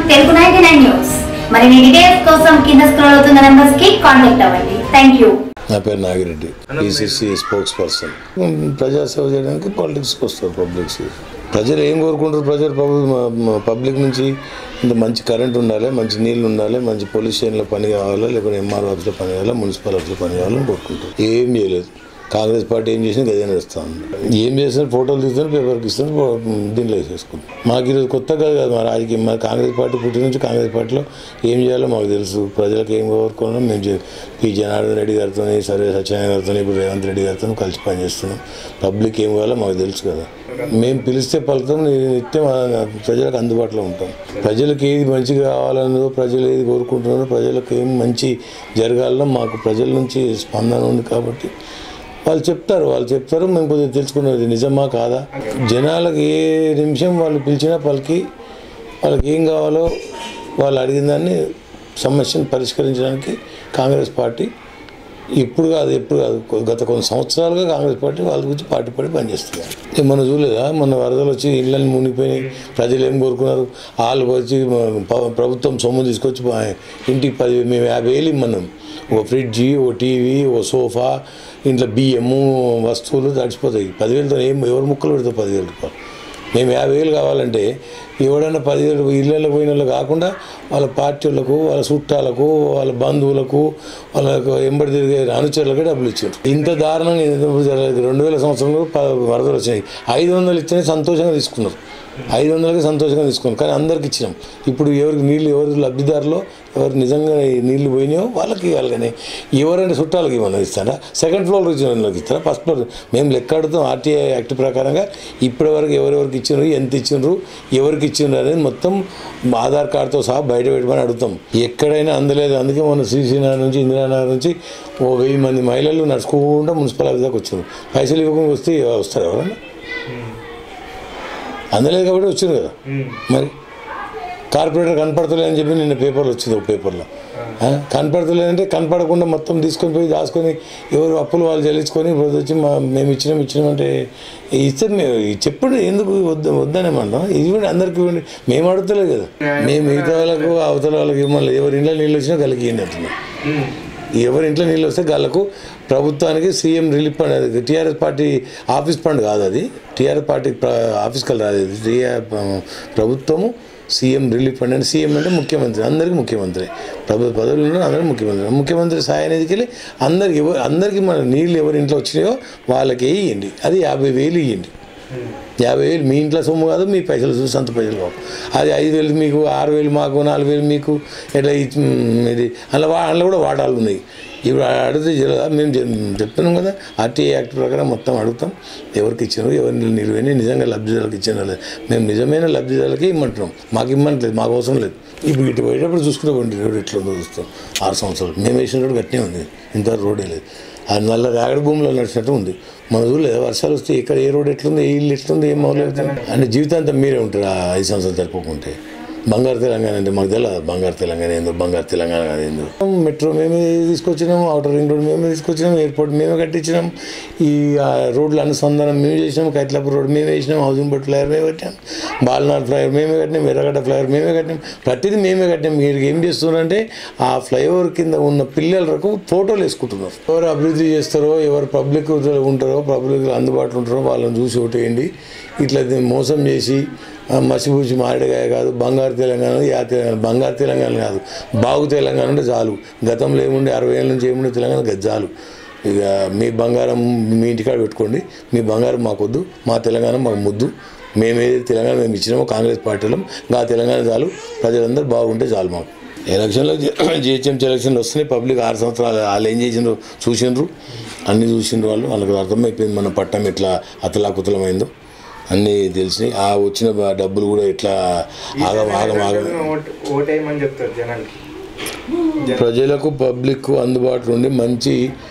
Telugu ninety nine news మరిన్ని details కోసం కింద స్క్రోల్ అవుతున్న నెంబర్స్ కి కాంటాక్ట్ అవ్వండి థ్యాంక్ యూ నా పేరు నాగిరెడ్డి పిసిసి స్పోక్స్ పర్సన్ ప్రజాసేవ చేయడానికి పాలిటిక్స్కి వస్తారు పబ్లిక్స్ ప్రజలు ఏం కోరుకుంటారు ప్రజలు పబ్లిక్ పబ్లిక్ నుంచి ఇంత మంచి కరెంట్ ఉండాలి మంచి నీళ్ళు ఉండాలి మంచి పోలీస్ స్టేషన్లో పని కావాలా లేకపోతే ఎంఆర్ ఆఫీస్లో పని కావాలా మున్సిపల్ ఆఫీస్లో పని కావాలని కోరుకుంటారు ఏం చేయలేదు కాంగ్రెస్ పార్టీ ఏం చేసినా గదే నడుస్తా ఉంది ఏం చేసినా ఫోటోలు తీస్తాను పేపర్కి ఇస్తాను పో- దీనిలో వేసేసుకుంటాం మాకు ఈరోజు కొత్త కాదు కదా మా రాజకీయం మా కాంగ్రెస్ పార్టీ పుట్టిన నుంచి కాంగ్రెస్ పార్టీలో ఏం చేయాలో మాకు తెలుసు ప్రజలకు ఏం కోరుకోవాలో మేము చే- పి జనార్దన్ రెడ్డి గారితో సర్వే సత్యనారాయణ గారితో ఇప్పుడు రేవంత్ రెడ్డి గారితో కలిసి పనిచేస్తున్నాం పబ్లిక్ ఏం కావాలో మాకు తెలుసు కదా మేము పిలిస్తే పలుకుతాం నిత్యం ఆ ప్రజలకు అందుబాటులో ఉంటాం ప్రజలకు ఏది మంచిగా కావాలన్నదో ప్రజలు ఏది కోరుకుంటున్నారో ప్రజలకు ఏం మంచి జరగాలనో మాకు ప్రజల నుంచి స్పందన ఉంది కాబట్టి వాళ్ళు చెప్తారు వాళ్ళు చెప్తారు మేము కొద్దిగా తెలుసుకున్నది నిజమా కాదా జనాలకు ఏ నిమిషం వాళ్ళు పిలిచినా పలికి వాళ్ళకి ఏం కావాలో వాళ్ళు అడిగిన దాన్ని సమస్యను పరిష్కరించడానికి కాంగ్రెస్ పార్టీ ఇప్పుడు కాదు ఎప్పుడు కాదు కొ- గత కొన్ని సంవత్సరాలుగా కాంగ్రెస్ పార్టీ వాళ్ళ గురించి పార్టీ పడి పనిచేస్తున్నారు ఇది మనం చూడలేదా మన వరదలు వచ్చి ఇళ్ళని మునిగిపోయినాయి ప్రజలు ఏం కోరుకున్నారు వాళ్ళు వచ్చి మ- ప- ప్రభుత్వం సొమ్ము తీసుకొచ్చి మా ఇంటికి పది మేము యాభై వేలు ఇమ్మన్నాం ఓ ఫ్రిడ్జి ఓ టీవీ ఓ సోఫా ఇంట్లో బియ్యము వస్తువులు తడిచిపోతాయి పదివేలతో ఏం ఎవరు ముక్కలు పెడతారు పదివేల రూపాయలు మేము యాభై వేలు కావాలంటే ఎవడన్నా పదివేలు ఇళ్ళలో పోయిన వాళ్ళు కాకుండా వాళ్ళ పార్టీలకు వాళ్ళ చుట్టాలకు వాళ్ళ బంధువులకు వాళ్ళకు ఎంబడి తిరిగే అనుచరులకే డబ్బులు ఇచ్చారు ఇంత దారుణంగా ఇంత జరగలేదు రెండు వేల సంవత్సరంలో ప- వరదలు వచ్చినాయి ఐదు వందలు ఇస్తేనే సంతోషంగా తీసుకున్నారు ఐదు వందలకి సంతోషంగా తీసుకున్నాం కానీ అందరికి ఇచ్చినాం ఇప్పుడు ఎవరికి నీళ్ళు ఎవరు లబ్ధిదారులో ఎవరు నిజంగా ఈ నీళ్లు పోయినాయో వాళ్ళకి ఇవ్వాలి కానీ ఎవరైనా చుట్టాలకి ఇవ్వను ఇస్తారా సెకండ్ ఫ్లోర్ ఇచ్చిన వాళ్ళకి ఇస్తారా ఫస్ట్ ఫ్లోర్ మేము లెక్క అడుగుతాం ఆర్టీఐ యాక్ట్ ప్రకారంగా ఇప్పటివరకు ఎవరెవరికి ఇచ్చినారు ఎంత ఇచ్చినారు ఎవరికి ఇచ్చినారు అనేది మొత్తం ఆధార్ కార్డుతో సహా బయట పెట్టమని అడుగుతాం ఎక్కడైనా అందలేదు అందుకే మన శ్రీశ్రీనగర్ నుంచి ఇందిరానగర్ నుంచి ఓ వెయ్యి మంది మహిళలు నడుచుకుంటూ మున్సిపల్ ఆఫీస్ దాకా వచ్చారు పైసలు ఇవ్వకుండా వస్తే వస్తారు ఎవరన్నా అందలేదు కాబట్టి వచ్చింది కదా మరి కార్పొరేటర్ కనపడతలేదు అని చెప్పి నిన్న పేపర్లు వచ్చింది ఒక పేపర్లో ఆ, కనపడతలేదంటే కనపడకుండా మొత్తం తీసుకొని పోయి దాచుకొని ఎవరు అప్పులు వాళ్ళు చెల్లించుకొని ఇప్పుడు వచ్చి మా మేము ఇచ్చినాం ఇచ్చినాం అంటే ఇస్తే మేము చెప్పండి ఎందుకు వద్ద వద్దనేమంటాం ఇవ్వండి అందరికి ఇవ్వండి మేము అడుగుతలేదు కదా మేము మిగతా వాళ్ళకు అవతల వాళ్ళకి ఇవ్వాలి ఎవరి ఇంట్లో నీళ్ళు వచ్చినా కలిగి ఇవ్వండి అంటున్నాం ఎవరి ఇంట్లో నీళ్ళు వస్తే గాళ్ళకు ప్రభుత్వానికి సీఎం రిలీఫ్ ఫండ్ అది టీఆర్ఎస్ పార్టీ ఆఫీస్ ఫండ్ కాదు అది టీఆర్ఎస్ పార్టీ ప్ర- ఆఫీస్కి రాదు ఇది టీఆర్ ప్రభుత్వము సీఎం రిలీఫ్ ఫండ్ అంటే సీఎం అంటే ముఖ్యమంత్రి అందరికీ ముఖ్యమంత్రి ప్రభుత్వ పదవులు ఉన్న అందరికీ ముఖ్యమంత్రి ముఖ్యమంత్రి సాయ నిధికి వెళ్ళి అందరికి ఎవరు అందరికీ మన నీళ్ళు ఎవరి ఇంట్లో వచ్చినాయో వాళ్ళకి ఇవ్వండి అది యాభై వేలు ఇవ్వండి యాభై వేలు మీ ఇంట్లో సొమ్ము కాదు మీ పైసలు చూసి సొంత పైసలు కావు అది ఐదు వేలు మీకు ఆరు వేలు మాకు నాలుగు వేలు మీకు ఇట్లా ఇ- మ్, ఇది అందులో వా- అందులో కూడా వాటాలు ఉన్నాయి ఇప్పుడు అడిగితే జర- మేము చెప్- చెప్తున్నాం కదా ఆర్టీఐ యాక్ట్ ప్రకారం మొత్తం అడుగుతాం ఎవరికి ఇచ్చినారు ఎవరిని నిలువని నిజంగా లబ్ధిదారులకు ఇచ్చిన లేదు మేము నిజమైన లబ్ధిదారులకి ఇమ్మంటున్నాం మాకు ఇమ్మంటలేదు మాకు అవసరం లేదు ఇప్పుడు ఇటు పోయేటప్పుడు చూసుకుంటే బండి రోడ్ ఎట్లా ఉందో చూస్తాం ఆరు సంవత్సరాలు మేము వేసిన రోడ్ గట్టినే ఉంది ఇంత రోడే లేదు అది నల్ల రాగడి భూమిలో నడిచినట్టు ఉంది మన చూడలేదు వర్షాలు వస్తే ఇక్కడ ఏ రోడ్ ఎట్లుంది ఏ ఇల్లు ఎట్లుంది ఏం మొదలు అంటే జీవితాంతం మీరే ఉంటారు ఆ ఐదు సంవత్సరాలు జరుపుకుంటే బంగారు తెలంగాణ అంటే మాకు తెలియదు బంగారు తెలంగాణ ఏందో బంగారు తెలంగాణ కాదు ఏందో మెట్రో మేమే తీసుకొచ్చినాం అవుటర్ రింగ్ రోడ్ మేమే తీసుకొచ్చినాం ఎయిర్పోర్ట్ మేమే కట్టించినాం ఈ ఆ, రోడ్ల అనుసంధానం మేము చేసినాం కైట్లాపూర్ రోడ్ మేమే వేసినాం హౌసింగ్ బోర్డ్ ఫ్లైర్ మేమే కట్టాం బాలనాథ్ ఫ్లైఓవర్ మేమే కట్టినాం ఎర్రగడ్డ ఫ్లైఓవర్ మేమే కట్టినాం ప్రతిదీ మేమే కట్టినాం మీరు ఏం చేస్తున్నారంటే ఆ ఫ్లైఓవర్ కింద ఉన్న పిల్లలకు ఫోటోలు వేసుకుంటున్నారు ఎవరు అభివృద్ధి చేస్తారో ఎవరు పబ్లిక్ ఉంటారో పబ్లిక్ అందుబాటులో ఉంటారో వాళ్ళని చూసి ఓటేయండి ఇట్లా మోసం చేసి ఆ, మసిపూసి మారేడుగాయ కాదు బంగారు తెలంగాణ యా తెలంగాణ బంగారు తెలంగాణ కాదు బాగు తెలంగాణ అంటే చాలు గతంలో ఏముండే అరవై ఏళ్ళ నుంచి ఏముండే తెలంగాణ గది చాలు ఇక మీ బంగారం మీ ఇంటికాడ పెట్టుకోండి మీ బంగారం మాకొద్దు మా తెలంగాణ మాకు ముద్దు మేమేది తెలంగాణ మేము ఇచ్చినామో కాంగ్రెస్ పార్టీలో ఆ తెలంగాణ చాలు ప్రజలందరూ బాగుంటే చాలు మాకు ఎలక్షన్లో జిహెచ్ఎంసీ ఎలక్షన్లు వస్తున్నాయి పబ్లిక్ ఆరు సంవత్సరాలు వాళ్ళు ఏం చేసిండ్రు చూసిండ్రు అన్నీ చూసిండ్రు వాళ్ళు వాళ్ళకి అర్థమైపోయింది మన పట్టం ఎట్లా అతలాకుతలమైందో అన్నీ తెలిసినాయి ఆ వచ్చిన బ- డబ్బులు కూడా ఎట్లా ఆగం ఆగం ఆగం ఓట్ ఓటేయమని చెప్తారు జనాలకి ప్రజలకు పబ్లిక్ అందుబాటులో ఉండి మంచి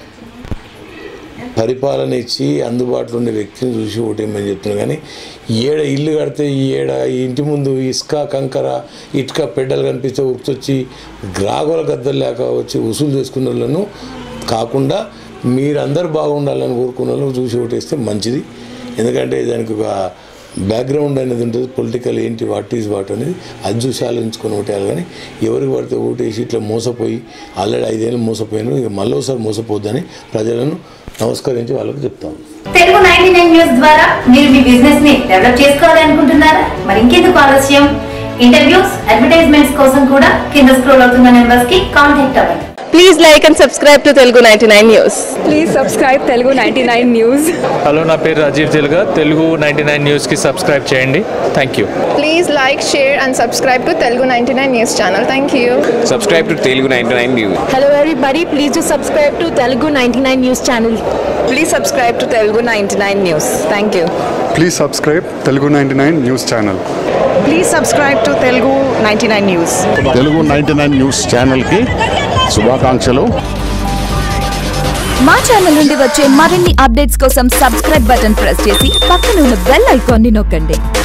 పరిపాలన ఇచ్చి అందుబాటులో ఉండే వ్యక్తిని చూసి ఓటేయమని చెప్తున్నాను కానీ ఏడ ఇల్లు కడితే ఈ ఏడ ఈ ఇంటి ముందు ఇసుక కంకర ఇటుక పెడ్డలు కనిపిస్తే ఉరికొచ్చి గ్రాగుల గద్దలు లేక వచ్చి వసూలు చేసుకున్న వాళ్ళను కాకుండా మీరందరూ బాగుండాలని కోరుకున్న వాళ్ళను చూసి ఓటేస్తే మంచిది ఎందుకంటే దానికి ఒక బ్యాక్గ్రౌండ్ అనేది ఉంటుంది పొలిటికల్ ఏంటి వాట్ ఈజ్ వాట్ అనేది అది చూసి ఆలోచించుకొని ఓటేయాలి కానీ ఎవరికి పడితే ఓటేసి ఇట్లా మోసపోయి ఆల్రెడీ ఐదేళ్ళు మోసపోయాను ఇక మళ్ళీ ఒకసారి మోసపోద్దని ప్రజలను నమస్కరించి వాళ్ళకి చెప్తాను తెలుగు నైన్టీ నైన్ న్యూస్ ద్వారా మీరు మీ బిజినెస్ ని డెవలప్ చేసుకోవాలి అనుకుంటున్నారా మరి ఇంకెందుకు ఆలస్యం ఇంటర్వ్యూస్ అడ్వర్టైజ్మెంట్స్ కోసం కూడా కింద స్క్రోల్ అవుతున్న నెంబర్స్ కి కాంటాక్ట్ అవ్వండి Please like and subscribe to Telugu 99 News. Please subscribe Telugu ninety nine news hello నా పేరు రాజీవ్ తెలుగా తెలుగు నైంటీ నైన్ న్యూస్కి సబ్స్క్రైబ్ చేయండి thank you Please like, share, and subscribe to Telugu 99 News channel. Thank you. subscribe to Telugu 99 News. Hello everybody, please do subscribe to Telugu 99 News channel. Please subscribe to Telugu 99 News. Thank you. Please subscribe Telugu ninety nine news channel Please subscribe to Telugu 99 News. Telugu ninety nine news ఛానల్కి శుభాకాంక్షలు మా channel నుండి వచ్చే మరిన్ని updates కోసం subscribe button press చేసి పక్కన ఉన్న బెల్ ఐకాన్ని నొక్కండి